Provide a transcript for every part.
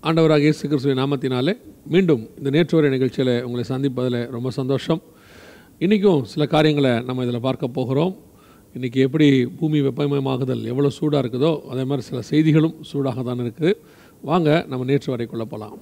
ஆண்டவராக இயேசு கிறிஸ்துவின் நாமத்தினாலே மீண்டும் இந்த நேற்று வரை நிகழ்ச்சியில் உங்களை சந்திப்பதில் ரொம்ப சந்தோஷம் இன்றைக்கும் சில காரியங்களை நம்ம இதில் பார்க்க போகிறோம் இன்றைக்கி எப்படி பூமி வெப்பமயமாகுதல் எவ்வளோ சூடாக இருக்குதோ அதே மாதிரி சில செய்திகளும் சூடாக தான் இருக்குது வாங்க நம்ம நேற்று வரைக்குள்ள போகலாம்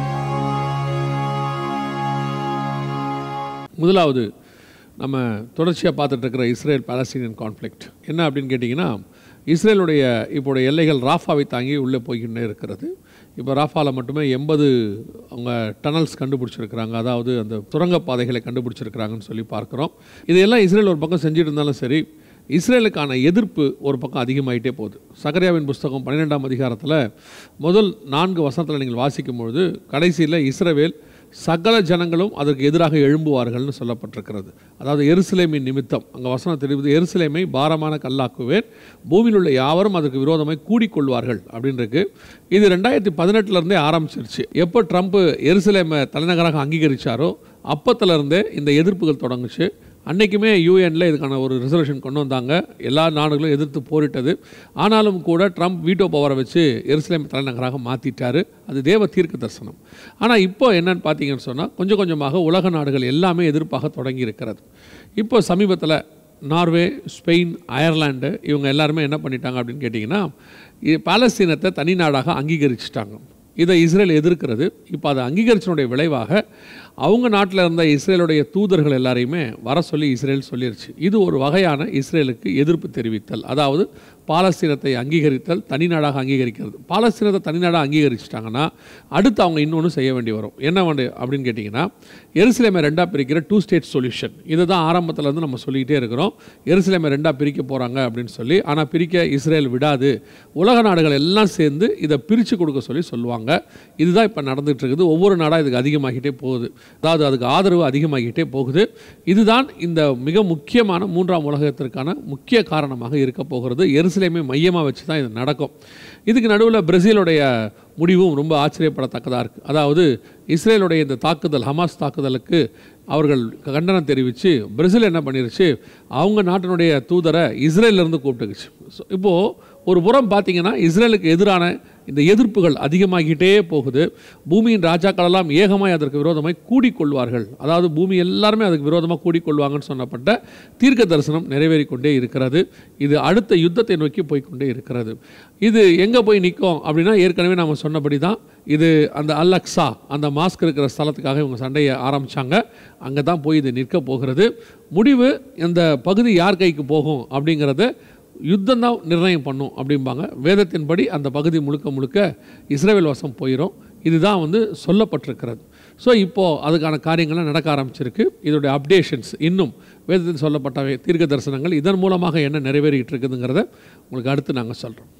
முதலாவது நம்ம தொடர்ச்சியாக பார்த்துட்டு இருக்கிற இஸ்ரேல் பாலஸ்தீனியன் கான்ஃப்ளிக்ட் என்ன அப்படின்னு கேட்டிங்கன்னா இஸ்ரேலுடைய இப்போடைய எல்லைகள் ராஃபாவை தாங்கி உள்ளே போய்கிட்டே இருக்கிறது இப்போ ராஃபாவில் மட்டுமே எண்பது அவங்க டனல்ஸ் கண்டுபிடிச்சிருக்கிறாங்க அதாவது அந்த சுரங்கப்பாதைகளை கண்டுபிடிச்சிருக்கிறாங்கன்னு சொல்லி பார்க்குறோம் இதையெல்லாம் இஸ்ரேல் ஒரு பக்கம் செஞ்சுட்டு இருந்தாலும் சரி இஸ்ரேலுக்கான எதிர்ப்பு ஒரு பக்கம் அதிகமாயிட்டே போகுது சகரியாவின் புஸ்தகம் பன்னிரெண்டாம் அதிகாரத்தில் முதல் நான்கு வசனத்தில் நீங்கள் வாசிக்கும் பொழுது கடைசியில் இஸ்ரவேல் சகல ஜனங்களும் அதற்கு எதிராக எழும்புவார்கள்னு சொல்லப்பட்டிருக்கிறது அதாவது எருசலேமின் நிமித்தம் அங்கே வசனம் தெரிவித்து எருசலேமை பாரமான கல்லாக்குவேன் பூமியில் உள்ள யாவரும் அதற்கு விரோதமாய் கூடிக்கொள்வார்கள் அப்படின்னு இருக்கு இது ரெண்டாயிரத்தி பதினெட்டுலேருந்தே ஆரம்பிச்சிருச்சு எப்போ ட்ரம்ப் எருசலேமை தலைநகராக அங்கீகரித்தாரோ அப்பத்துலேருந்தே இந்த எதிர்ப்புகள் தொடங்குச்சு அன்றைக்குமே யூஎனில் இதுக்கான ஒரு ரிசல்யூஷன் கொண்டு வந்தாங்க எல்லா நாடுகளும் எதிர்த்து போரிட்டது ஆனாலும் கூட ட்ரம்ப் வீட்டோ பவரை வச்சு எருசலேம் தலைநகராக மாற்றிட்டாரு அது தேவ தீர்க்க தரிசனம் ஆனால் இப்போ என்னன்னு பார்த்தீங்கன்னு சொன்னால் கொஞ்சம் கொஞ்சமாக உலக நாடுகள் எல்லாமே எதிர்ப்பாக தொடங்கி இருக்கிறது இப்போ சமீபத்தில் நார்வே ஸ்பெயின் அயர்லாண்டு இவங்க எல்லாருமே என்ன பண்ணிட்டாங்க அப்படின்னு கேட்டிங்கன்னா இ- பாலஸ்தீனத்தை தனி நாடாக அங்கீகரிச்சிட்டாங்க இதை இஸ்ரேல் எதிர்க்கிறது இப்போ அதை அங்கீகரிச்சனுடைய விளைவாக அவங்க நாட்டில் இருந்த இஸ்ரேலுடைய தூதர்கள் எல்லாரையுமே வர சொல்லி இஸ்ரேல் சொல்லிருச்சு இது ஒரு வகையான இஸ்ரேலுக்கு எதிர்ப்பு தெரிவித்தல் அதாவது பாலஸ்தீனத்தை அங்கீகரித்தல் தனிநாடாக அங்கீகரிக்கிறது பாலஸ்தீனத்தை தனிநாடாக அங்கீகரிச்சிட்டாங்கன்னா அடுத்து அவங்க இன்னொன்று செய்ய வேண்டி வரும் என்ன வேண்டு அப்படின்னு கேட்டிங்கன்னா எருசலேமை ரெண்டாக பிரிக்கிற டூ ஸ்டேட் சொல்யூஷன் இதை தான் ஆரம்பத்துல இருந்து நம்ம சொல்லிக்கிட்டே இருக்கிறோம் எருசலேமை ரெண்டாக பிரிக்க போகிறாங்க அப்படின்னு சொல்லி ஆனால் பிரிக்க இஸ்ரேல் விடாது உலக நாடுகள் எல்லாம் சேர்ந்து இதை பிரித்து கொடுக்க சொல்லி சொல்லுவாங்க இதுதான் இப்போ நடந்துட்டு இருக்குது ஒவ்வொரு நாடாக இதுக்கு அதிகமாகிட்டே போகுது அதாவது அதுக்கு ஆதரவு அதிகமாகிட்டே போகுது இதுதான் இந்த மிக முக்கியமான மூன்றாம் உலகத்திற்கான முக்கிய காரணமாக இருக்க போகிறது எருசலேமை மையமாக வச்சு தான் இது நடக்கும் இதுக்கு நடுவில் பிரேசிலுடைய முடிவும் ரொம்ப ஆச்சரியப்படத்தக்கதாக இருக்குது அதாவது இஸ்ரேலுடைய இந்த தாக்குதல் ஹமாஸ் தாக்குதலுக்கு அவர்கள் கண்டனம் தெரிவித்து பிரேசில் என்ன பண்ணிருச்சு அவங்க நாட்டினுடைய தூதரை இஸ்ரேல்லேருந்து கூப்பிட்டுக்குச்சு ஸோ இப்போது ஒரு புறம் பார்த்தீங்கன்னா இஸ்ரேலுக்கு எதிரான இந்த எதிர்ப்புகள் அதிகமாகிட்டே போகுது பூமியின் ராஜாக்களெல்லாம் ஏகமாய் அதற்கு விரோதமாய் கூடிக்கொள்வார்கள் அதாவது பூமி எல்லாருமே அதுக்கு விரோதமாக கூடிக்கொள்வாங்கன்னு சொன்னப்பட்ட தீர்க்க தரிசனம் நிறைவேறிக் கொண்டே இருக்கிறது இது அடுத்த யுத்தத்தை நோக்கி போய்க்கொண்டே இருக்கிறது இது எங்கே போய் நிற்கும் அப்படின்னா ஏற்கனவே நாம் சொன்னபடி தான் இது அந்த அல்லக்ஸா அந்த மாஸ்க் இருக்கிற ஸ்தலத்துக்காக இவங்க சண்டையை ஆரம்பித்தாங்க அங்கே தான் போய் இது நிற்க போகிறது முடிவு இந்த பகுதி யார் கைக்கு போகும் அப்படிங்கிறத யுத்தம் தான் நிர்ணயம் பண்ணும் அப்படிம்பாங்க வேதத்தின்படி அந்த பகுதி முழுக்க முழுக்க இஸ்ரேல் வசம் போயிடும் இதுதான் வந்து சொல்லப்பட்டிருக்கிறது ஸோ இப்போது அதுக்கான காரியங்கள்லாம் நடக்க ஆரம்பிச்சிருக்கு இதோடைய அப்டேஷன்ஸ் இன்னும் வேதத்தில் சொல்லப்பட்ட தீர்க்க தரிசனங்கள் இதன் மூலமாக என்ன நிறைவேறிட்டு இருக்குதுங்கிறத உங்களுக்கு அடுத்து நாங்கள் சொல்கிறோம்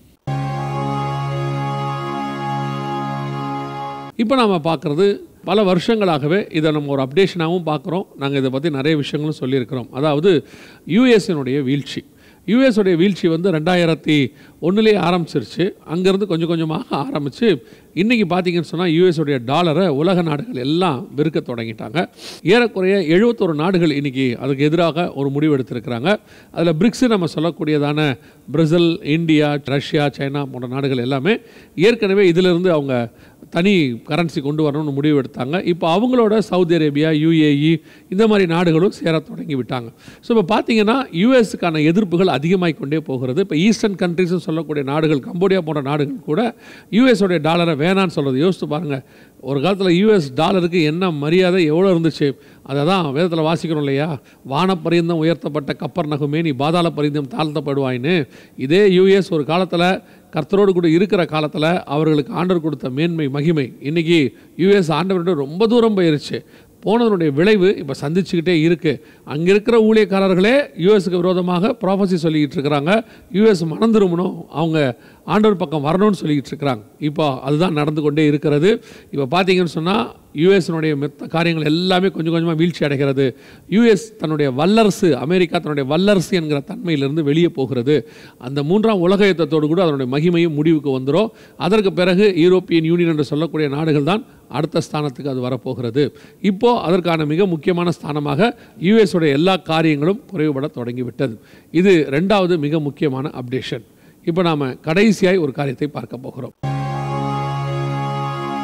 இப்போ நாம் பார்க்குறது பல வருஷங்களாகவே இதை நம்ம ஒரு அப்டேஷனாகவும் பார்க்குறோம் நாங்கள் இதை பற்றி நிறைய விஷயங்களும் சொல்லியிருக்கிறோம் அதாவது யூஎஸ்னுடைய வீழ்ச்சி யூஎஸ் உடைய வீழ்ச்சி வந்து ரெண்டாயிரத்தி ஒன்றுலேயே ஆரம்பிச்சிருச்சு அங்கேருந்து கொஞ்சம் கொஞ்சமாக ஆரம்பித்து இன்றைக்கி பார்த்தீங்கன்னு சொன்னால் யூஎஸ் உடைய டாலரை உலக நாடுகள் எல்லாம் வெறுக்க தொடங்கிட்டாங்க ஏறக்குறைய எழுபத்தொரு நாடுகள் இன்றைக்கி அதுக்கு எதிராக ஒரு முடிவு எடுத்திருக்கிறாங்க அதில் பிரிக்ஸ் நம்ம சொல்லக்கூடியதான பிரேசில் இந்தியா ரஷ்யா சைனா போன்ற நாடுகள் எல்லாமே ஏற்கனவே இதிலிருந்து அவங்க தனி கரன்சி கொண்டு வரணும்னு முடிவு எடுத்தாங்க இப்போ அவங்களோட சவுதி அரேபியா யூஏஇ இந்த மாதிரி நாடுகளும் சேர தொடங்கி விட்டாங்க ஸோ இப்போ பார்த்தீங்கன்னா யூஎஸ்க்கான எதிர்ப்புகள் அதிகமாகிக் கொண்டே போகிறது இப்போ ஈஸ்டர்ன் கண்ட்ரிஸ்னு சொல்லக்கூடிய நாடுகள் கம்போடியா போன்ற நாடுகள் கூட US உடைய டாலரை வேணான்னு சொல்கிறது யோசித்து பாருங்கள் ஒரு காலத்தில் யூஎஸ் டாலருக்கு என்ன மரியாதை எவ்வளோ இருந்துச்சு அதை தான் வேதத்தில் வாசிக்கிறோம் இல்லையா வானப்பரிந்தம் உயர்த்தப்பட்ட கப்பர் நகுமே நீ பாதாள பரிந்தம் தாழ்த்தப்படுவாயின்னு இதே யூஎஸ் ஒரு காலத்தில் கர்த்தரோடு கூட இருக்கிற காலத்தில் அவர்களுக்கு ஆண்டவர் கொடுத்த மேன்மை மகிமை இன்னைக்கு யூஎஸ் ஆண்டவர்கிட்ட ரொம்ப தூரம் போயிருச்சு போனதனுடைய விளைவு இப்போ சந்திச்சுக்கிட்டே இருக்குது அங்கே இருக்கிற ஊழியக்காரர்களே யூஎஸ்க்கு விரோதமாக ப்ராஃபஸி சொல்லிக்கிட்டு இருக்கிறாங்க யூஎஸ் மனம் திரும்பணும் அவங்க ஆண்டவர் பக்கம் வரணும்னு சொல்லிக்கிட்டு இருக்கிறாங்க இப்போ அதுதான் நடந்து கொண்டே இருக்கிறது இப்போ பார்த்தீங்கன்னு சொன்னால் யூஎஸ்னுடைய மெத்த காரியங்கள் எல்லாமே கொஞ்சம் கொஞ்சமாக வீழ்ச்சி அடைகிறது யூஎஸ் தன்னுடைய வல்லரசு அமெரிக்கா தன்னுடைய வல்லரசு என்கிற தன்மையிலிருந்து வெளியே போகிறது அந்த மூன்றாம் உலக யுத்தத்தோடு கூட அதனுடைய மகிமையும் முடிவுக்கு வந்துடும் அதற்கு பிறகு யூரோப்பியன் யூனியன் என்று சொல்லக்கூடிய நாடுகள் தான் அடுத்த ஸ்தானத்துக்கு அது வரப்போகிறது இப்போ அதற்கான மிக முக்கியமான ஸ்தானமாக யூஎஸ் உடைய எல்லா காரியங்களும் குறைவுபட தொடங்கிவிட்டது இது ரெண்டாவது மிக முக்கியமான அப்டேஷன் இப்போ நாம் கடைசியாய் ஒரு காரியத்தை பார்க்க போகிறோம்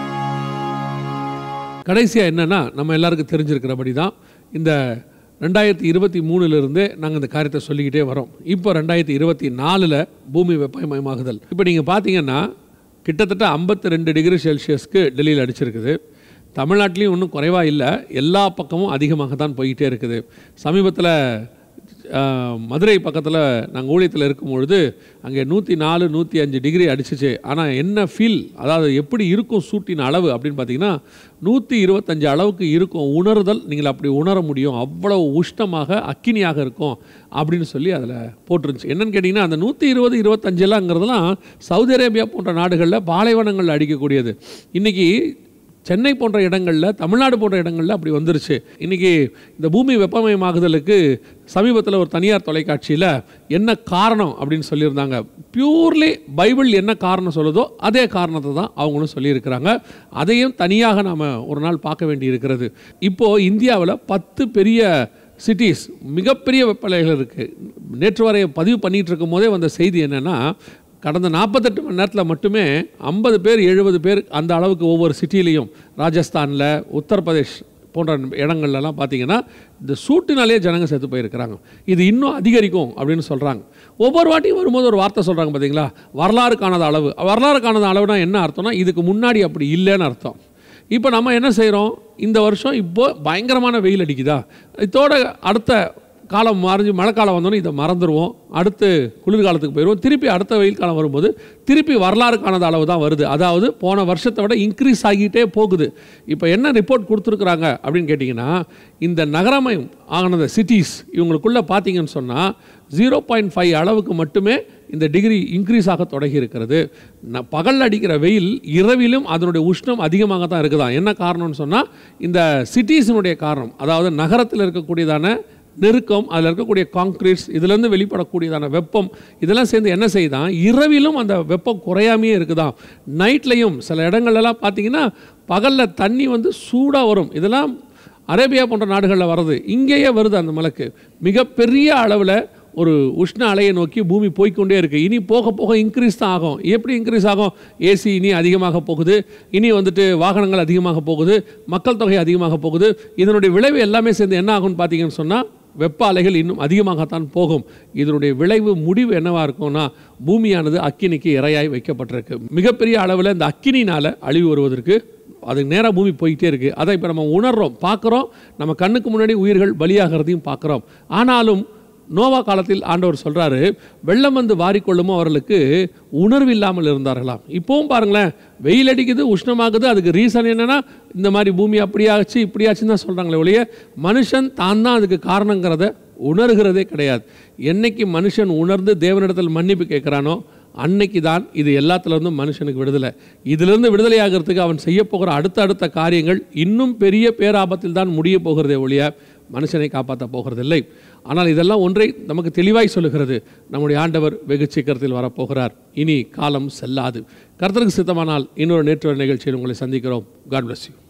கடைசியாக என்னென்னா நம்ம எல்லாருக்கும் தெரிஞ்சிருக்கிறபடி தான் இந்த ரெண்டாயிரத்தி இருபத்தி மூணுலேருந்தே நாங்கள் இந்த காரியத்தை சொல்லிக்கிட்டே வரோம் இப்போ ரெண்டாயிரத்தி இருபத்தி நாலில் பூமி வெப்பமயமாகுதல் இப்போ நீங்கள் பார்த்தீங்கன்னா கிட்டத்தட்ட ஐம்பத்தி ரெண்டு டிகிரி செல்சியஸ்க்கு டெல்லியில் அடிச்சிருக்குது தமிழ்நாட்டிலையும் ஒன்றும் குறைவாக இல்லை எல்லா பக்கமும் அதிகமாக தான் போய்கிட்டே இருக்குது சமீபத்தில் ஆஹ், மதுரை பக்கத்தில் நாங்கள் ஊழியத்தில் இருக்கும் பொழுது அங்கே நூற்றி நாலு நூற்றி அஞ்சு டிகிரி அடிச்சிச்சு ஆனால் என்ன ஃபீல் அதாவது எப்படி இருக்கும் சூட்டின் அளவு அப்படின்னு பார்த்தீங்கன்னா நூற்றி இருபத்தஞ்சு அளவுக்கு இருக்கும் உணர்தல் நீங்கள் அப்படி உணர முடியும் அவ்வளவு உஷ்ணமாக அக்கினியாக இருக்கும் அப்படின்னு சொல்லி அதில் போட்டிருந்துச்சு என்னன்னு கேட்டிங்கன்னா அந்த நூற்றி இருபது இருபத்தஞ்செல்லாங்கிறதுலாம் சவுதி அரேபியா போன்ற நாடுகளில் பாலைவனங்கள் அடிக்கக்கூடியது இன்றைக்கி சென்னை போன்ற இடங்களில் தமிழ்நாடு போன்ற இடங்களில் அப்படி வந்துருச்சு இன்றைக்கி இந்த பூமி வெப்பமயமாகுதலுக்கு சமீபத்தில் ஒரு தனியார் தொலைக்காட்சியில் என்ன காரணம் அப்படின்னு சொல்லியிருந்தாங்க பியூர்லி பைபிள் என்ன காரணம் சொல்லுதோ அதே காரணத்தை தான் அவங்களும் சொல்லியிருக்கிறாங்க அதையும் தனியாக நாம் ஒரு நாள் பார்க்க வேண்டி இருக்கிறது இப்போது இந்தியாவில் பத்து பெரிய சிட்டிஸ் மிகப்பெரிய வெப்பநிலைகள் இருக்குது நேற்று வரை பதிவு பண்ணிகிட்டு இருக்கும் போதே வந்த செய்தி என்னென்னா கடந்த நாற்பத்தெட்டு மணி நேரத்தில் மட்டுமே ஐம்பது பேர் எழுபது பேர் அந்த அளவுக்கு ஒவ்வொரு சிட்டிலையும் ராஜஸ்தானில் உத்தரப்பிரதேஷ் போன்ற இடங்கள்லாம் பார்த்தீங்கன்னா இந்த சூட்டினாலே ஜனங்க செத்து போயிருக்கிறாங்க இது இன்னும் அதிகரிக்கும் அப்படின்னு சொல்கிறாங்க ஒவ்வொரு வாட்டியும் வரும்போது ஒரு வார்த்தை சொல்கிறாங்க பார்த்தீங்களா வரலாறு காணாத அளவு வரலாறு காணாத அளவுனா என்ன அர்த்தம்னா இதுக்கு முன்னாடி அப்படி இல்லைன்னு அர்த்தம் இப்போ நம்ம என்ன செய்கிறோம் இந்த வருஷம் இப்போ பயங்கரமான வெயில் அடிக்குதா இதோட அடுத்த காலம் மறைஞ்சு மழைக்காலம் வந்தோன்னே இதை மறந்துடுவோம் அடுத்து குளிர்காலத்துக்கு போயிடுவோம் திருப்பி அடுத்த வெயில் காலம் வரும்போது திருப்பி வரலாறு காணாத அளவு தான் வருது அதாவது போன வருஷத்தை விட இன்க்ரீஸ் ஆகிட்டே போகுது இப்போ என்ன ரிப்போர்ட் கொடுத்துருக்குறாங்க அப்படின்னு கேட்டிங்கன்னா இந்த நகரமயம் ஆனத சிட்டிஸ் இவங்களுக்குள்ளே பார்த்தீங்கன்னு சொன்னால் ஜீரோ பாயிண்ட் ஃபைவ் அளவுக்கு மட்டுமே இந்த டிகிரி இன்க்ரீஸ் ஆக தொடங்கி இருக்கிறது ந- பகல்ல அடிக்கிற வெயில் இரவிலும் அதனுடைய உஷ்ணம் அதிகமாக தான் இருக்குதான் என்ன காரணம்னு சொன்னால் இந்த சிட்டிஸினுடைய காரணம் அதாவது நகரத்தில் இருக்கக்கூடியதான நெருக்கம் அதில் இருக்கக்கூடிய காங்க்ரீட்ஸ் இதுலேருந்து வெளிப்படக்கூடியதான வெப்பம் இதெல்லாம் சேர்ந்து என்ன செய்யுதான் இரவிலும் அந்த வெப்பம் குறையாமையே இருக்குதாம் நைட்லையும் சில இடங்கள்லாம் பார்த்தீங்கன்னா பகலில் தண்ணி வந்து சூடாக வரும் இதெல்லாம் அரேபியா போன்ற நாடுகளில் வர்றது இங்கேயே வருது அந்த மலைக்கு மிகப்பெரிய அளவில் ஒரு உஷ்ண அலையை நோக்கி பூமி போய்க்கொண்டே இருக்குது இனி போக போக இன்க்ரீஸ் தான் ஆகும் எப்படி இன்க்ரீஸ் ஆகும் ஏசி இனி அதிகமாக போகுது இனி வந்துட்டு வாகனங்கள் அதிகமாக போகுது மக்கள் தொகை அதிகமாக போகுது இதனுடைய விளைவு எல்லாமே சேர்ந்து என்ன ஆகும்னு பார்த்தீங்கன்னு சொன்னால் வெப்ப அலைகள் இன்னும் அதிகமாகத்தான் போகும் இதனுடைய விளைவு முடிவு என்னவா இருக்கும்னா பூமியானது அக்கினிக்கு இரையாய் வைக்கப்பட்டிருக்கு மிகப்பெரிய அளவில் இந்த அக்கினினால் அழிவு வருவதற்கு அதுக்கு நேராக பூமி போய்கிட்டே இருக்குது அதை இப்போ நம்ம உணர்றோம் பார்க்குறோம் நம்ம கண்ணுக்கு முன்னாடி உயிர்கள் பலியாகிறதையும் பார்க்குறோம் ஆனாலும் நோவா காலத்தில் ஆண்டவர் சொல்றாரு வெள்ளம் வந்து வாரிக்கொள்ளுமோ அவர்களுக்கு உணர்வு இல்லாமல் இருந்தார்களாம் இப்போவும் பாருங்களேன் வெயில் அடிக்குது உஷ்ணமாகுது அதுக்கு ரீசன் என்னன்னா இந்த மாதிரி பூமி அப்படியாச்சு இப்படியாச்சுன்னு தான் சொல்றாங்களே ஒழிய மனுஷன் தான் தான் அதுக்கு காரணங்கிறத உணர்கிறதே கிடையாது என்னைக்கு மனுஷன் உணர்ந்து தேவனிடத்தில் மன்னிப்பு கேட்குறானோ அன்னைக்கு தான் இது எல்லாத்துலேருந்தும் மனுஷனுக்கு விடுதலை இதிலிருந்து விடுதலை ஆகிறதுக்கு அவன் செய்ய போகிற அடுத்த அடுத்த காரியங்கள் இன்னும் பெரிய பேராபத்தில் தான் முடிய போகிறதே ஒழிய மனுஷனை காப்பாற்ற போகிறதில்லை ஆனால் இதெல்லாம் ஒன்றை நமக்கு தெளிவாய் சொல்லுகிறது நம்முடைய ஆண்டவர் வெகு சீக்கிரத்தில் வரப்போகிறார் இனி காலம் செல்லாது கர்த்தருக்கு சித்தமானால் இன்னொரு நேற்று நிகழ்ச்சியில் உங்களை சந்திக்கிறோம் காட் bless you